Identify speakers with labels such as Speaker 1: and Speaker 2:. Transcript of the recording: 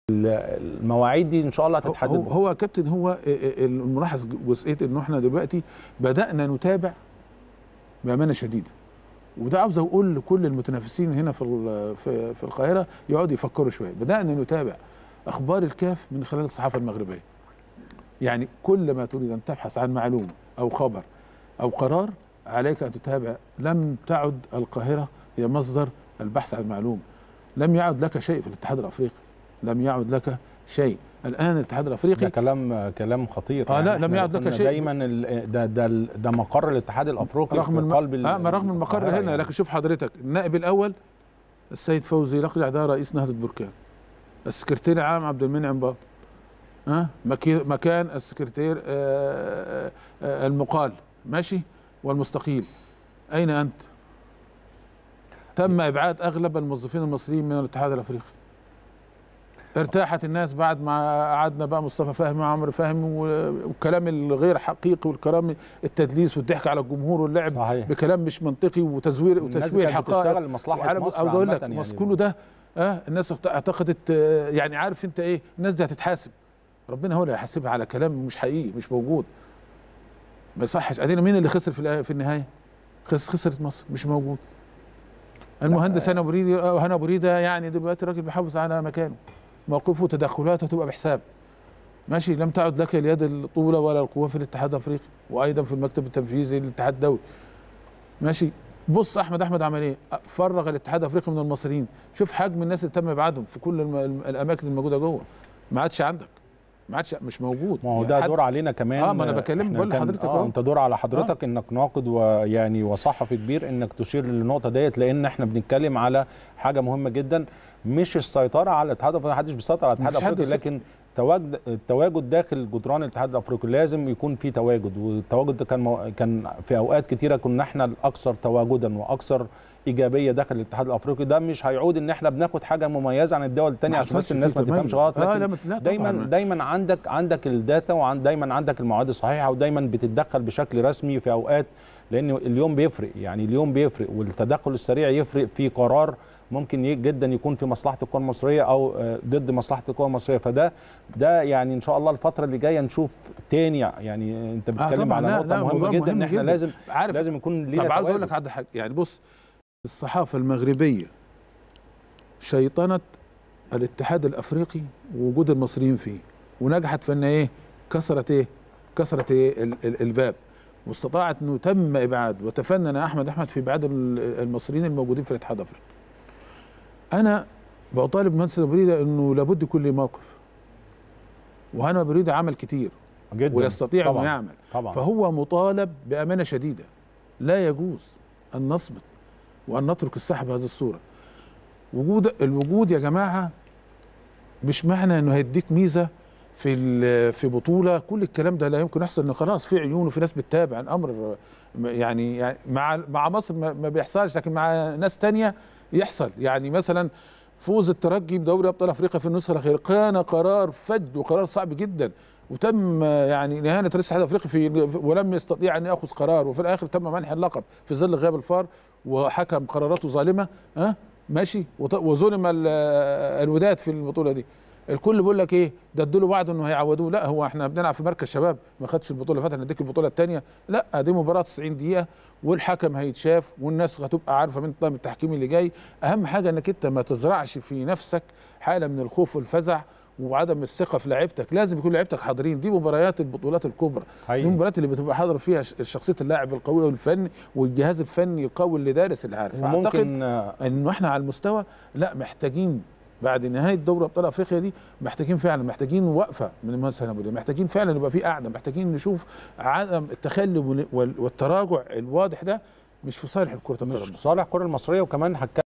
Speaker 1: المواعيد دي ان شاء الله
Speaker 2: هو
Speaker 1: هتتحدد
Speaker 2: هو, هو كابتن هو الملاحظ جزئيه انه احنا دلوقتي بدانا نتابع بامانه شديده وده عاوز اقول لكل المتنافسين هنا في ال- في في القاهره يقعدوا يفكروا شويه بدانا نتابع اخبار الكاف من خلال الصحافه المغربيه يعني كل ما تريد ان تبحث عن معلومه او خبر او قرار عليك ان تتابع لم تعد القاهره هي مصدر البحث عن المعلومه لم يعد لك شيء في الاتحاد الافريقي لم يعد لك شيء الان الاتحاد
Speaker 1: ده
Speaker 2: الافريقي
Speaker 1: كلام كلام خطير
Speaker 2: آه، لا،
Speaker 1: إحنا
Speaker 2: لم يعد لك
Speaker 1: كنا
Speaker 2: شيء.
Speaker 1: دايما ال- ده ده ال- ده مقر الاتحاد الافريقي
Speaker 2: رغم
Speaker 1: في
Speaker 2: الم...
Speaker 1: قلب
Speaker 2: آه ما رغم المقر
Speaker 1: القاهرة
Speaker 2: هنا
Speaker 1: يعني.
Speaker 2: لكن شوف حضرتك النائب الاول السيد فوزي لقجع ده رئيس نهضه بركان السكرتير العام عبد المنعم بابا ها مكي- مكان السكرتير آه، آه، المقال ماشي والمستقيل اين انت تم ابعاد اغلب الموظفين المصريين من الاتحاد الافريقي ارتاحت الناس بعد ما قعدنا بقى مصطفى فهمي وعمرو فهمي و- والكلام الغير حقيقي والكلام التدليس والضحك على الجمهور واللعب
Speaker 1: صحيح
Speaker 2: بكلام مش منطقي وتزوير
Speaker 1: الناس
Speaker 2: وتشويه
Speaker 1: كانت
Speaker 2: حقائق
Speaker 1: بتشتغل لمصلحه
Speaker 2: وعلى
Speaker 1: مصر
Speaker 2: عاوز اقول لك
Speaker 1: عامة
Speaker 2: مصر
Speaker 1: يعني.
Speaker 2: كله ده اه الناس اعت- اعتقدت آه، يعني عارف انت ايه الناس دي هتتحاسب ربنا هو اللي هيحاسبها على كلام مش حقيقي مش موجود ما يصحش ادينا مين اللي خسر في الآ- في النهايه خس خسرت مصر مش موجود المهندس هنا بريدي آه، هنا بريده يعني دلوقتي راجل بيحافظ على مكانه موقفه وتدخلاته هتبقى بحساب ماشي لم تعد لك اليد الطولة ولا القوة في الاتحاد الافريقي وايضا في المكتب التنفيذي للاتحاد الدولي ماشي بص احمد احمد عمل ايه فرغ الاتحاد الافريقي من المصريين شوف حجم الناس اللي تم ابعادهم في كل الم- الم- الاماكن الموجوده جوه ما عادش عندك ما عادش مش موجود
Speaker 1: ما هو
Speaker 2: يعني
Speaker 1: ده
Speaker 2: حد-
Speaker 1: دور علينا كمان
Speaker 2: آه، ما أنا بكلم-
Speaker 1: إحنا
Speaker 2: بقول
Speaker 1: كان-
Speaker 2: لحضرتك
Speaker 1: اه
Speaker 2: أهو.
Speaker 1: انت دور على حضرتك انك ناقد ويعني وصحفي كبير انك تشير للنقطه ديت لان احنا بنتكلم على حاجه مهمه جدا مش السيطره على الاتحاد الافريقي محدش بيسيطر على الاتحاد
Speaker 2: مفيش حد
Speaker 1: الافريقي
Speaker 2: بيسيطر.
Speaker 1: لكن تواجد التواجد داخل جدران الاتحاد الافريقي لازم يكون في تواجد والتواجد ده كان مو... كان في اوقات كتيره كنا احنا الاكثر تواجدا واكثر ايجابيه داخل الاتحاد الافريقي ده مش هيعود ان احنا بناخد حاجه مميزه عن الدول الثانيه
Speaker 2: ما
Speaker 1: عشان بس
Speaker 2: حصلش
Speaker 1: الناس
Speaker 2: فيه
Speaker 1: ما تفهمش
Speaker 2: تميز.
Speaker 1: غلط
Speaker 2: آه،
Speaker 1: لكن
Speaker 2: لا، لا، طبعاً.
Speaker 1: دايما دايما عندك عندك الداتا وعن دايما عندك المواعيد الصحيحه ودايما بتتدخل بشكل رسمي في اوقات لان اليوم بيفرق يعني اليوم بيفرق والتدخل السريع يفرق في قرار ممكن ي- جدا يكون في مصلحه القوى المصريه او آه، ضد مصلحه القوى المصريه فده ده يعني ان شاء الله الفتره اللي جايه نشوف تاني يعني انت بتتكلم
Speaker 2: طبعاً،
Speaker 1: على
Speaker 2: لا،
Speaker 1: نقطه
Speaker 2: لا،
Speaker 1: مهمه
Speaker 2: موضوع
Speaker 1: جدا ان
Speaker 2: مهم
Speaker 1: احنا
Speaker 2: جداً.
Speaker 1: لازم
Speaker 2: عارف
Speaker 1: لازم يكون لينا
Speaker 2: طب عاوز اقول
Speaker 1: تواجد.
Speaker 2: لك على حاجه يعني بص الصحافه المغربيه شيطنت الاتحاد الافريقي ووجود المصريين فيه ونجحت في ان ايه كسرت ايه كسرت ايه ال- ال- الباب واستطاعت انه تم ابعاد وتفنن احمد احمد في ابعاد ال- المصريين الموجودين في الاتحاد الافريقي انا بطالب مهندس بريده انه لابد يكون لي موقف وهنا بريده عمل كتير
Speaker 1: جدا
Speaker 2: ويستطيع انه
Speaker 1: طبعاً.
Speaker 2: يعمل
Speaker 1: طبعا
Speaker 2: فهو مطالب بامانه شديده لا يجوز ان نصمت وان نترك الساحه بهذه الصوره وجود الوجود يا جماعه مش معنى انه هيديك ميزه في ال- في بطوله كل الكلام ده لا يمكن يحصل انه خلاص في عيون وفي ناس بتتابع الامر يعني يعني مع مع مصر ما ما بيحصلش لكن مع ناس تانية يحصل يعني مثلا فوز الترجي بدوري ابطال افريقيا في النسخه الاخيره كان قرار فج وقرار صعب جدا وتم يعني اهانه رئيس الاتحاد الافريقي في ولم يستطيع ان ياخذ قرار وفي الاخر تم منح اللقب في ظل غياب الفار وحكم قراراته ظالمه ها ماشي وط- وظلم ال- الوداد في البطوله دي الكل بيقول لك ايه ده ادوا له وعد انه هيعودوه لا هو احنا بنلعب في مركز شباب ما خدش البطوله اللي فاتت هنديك البطوله الثانيه لا دي مباراه 90 دقيقه والحكم هيتشاف والناس هتبقى عارفه من طاقم التحكيم اللي جاي اهم حاجه انك انت ما تزرعش في نفسك حاله من الخوف والفزع وعدم الثقه في لعيبتك لازم يكون لعيبتك حاضرين دي مباريات البطولات الكبرى دي
Speaker 1: حقيقي.
Speaker 2: المباريات اللي بتبقى حاضر فيها ش- شخصيه اللاعب القوي والفني والجهاز الفني القوي اللي دارس اللي عارف أعتقد
Speaker 1: وممكن آه،
Speaker 2: انه احنا على المستوى لا محتاجين بعد نهايه دوري ابطال افريقيا دي محتاجين فعلا محتاجين وقفه من المهندس هنا بودي محتاجين فعلا يبقى في قعده محتاجين نشوف عدم التخلي وال- وال- والتراجع الواضح ده مش في صالح الكره
Speaker 1: مش
Speaker 2: القدم
Speaker 1: صالح الكره المصريه وكمان هتكلم